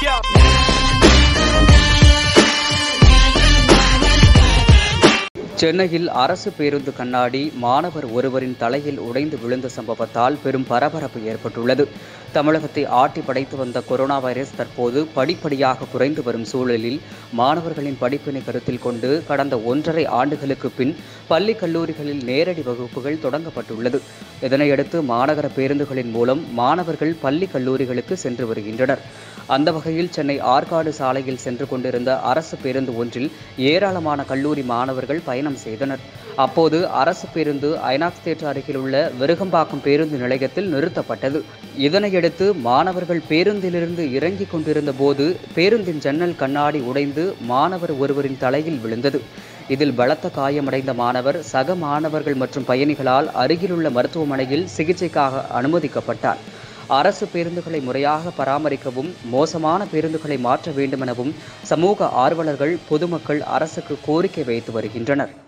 சென்னையில் அரசு பேருந்து கண்ணாடி மாணவர் ஒருவரின் தலையில் உடைந்து விழுந்த சம்பவத்தால் பெரும் பரபரப்பு ஏற்பட்டுள்ளது தமிழகத்தை ஆட்டி படைத்து வந்த கொரோனா வைரஸ் தற்போது படிப்படியாக குறைந்து வரும் சூழலில் மாணவர்களின் படிப்பினை கருத்தில் கொண்டு கடந்த ஒன்றரை ஆண்டுகளுக்கு பின் பள்ளி கல்லூரிகளில் நேரடி வகுப்புகள் தொடங்கப்பட்டுள்ளது இதனையடுத்து மாநகர பேருந்துகளின் மூலம் மாணவர்கள் பள்ளி கல்லூரிகளுக்கு சென்று வருகின்றனர் அந்த வகையில் சென்னை ஆற்காடு சாலையில் சென்று கொண்டிருந்த அரசு பேருந்து ஒன்றில் ஏராளமான கல்லூரி மாணவர்கள் பயணம் செய்தனர் அப்போது அரசு பேருந்து ஐநாக்ஸ் தேட்டர் அருகில் உள்ள விருகம்பாக்கம் பேருந்து நிலையத்தில் நிறுத்தப்பட்டது இதனையடுத்து மாணவர்கள் பேருந்திலிருந்து இறங்கிக் கொண்டிருந்த போது பேருந்தின் ஜன்னல் கண்ணாடி உடைந்து மாணவர் ஒருவரின் தலையில் விழுந்தது இதில் பலத்த காயமடைந்த மாணவர் சக மாணவர்கள் மற்றும் பயணிகளால் அருகிலுள்ள மருத்துவமனையில் சிகிச்சைக்காக அனுமதிக்கப்பட்டார் அரசு பேருந்துகளை முறையாக பராமரிக்கவும் மோசமான பேருந்துகளை மாற்ற வேண்டுமெனவும் சமூக ஆர்வலர்கள் பொதுமக்கள் அரசுக்கு கோரிக்கை வைத்து வருகின்றனர்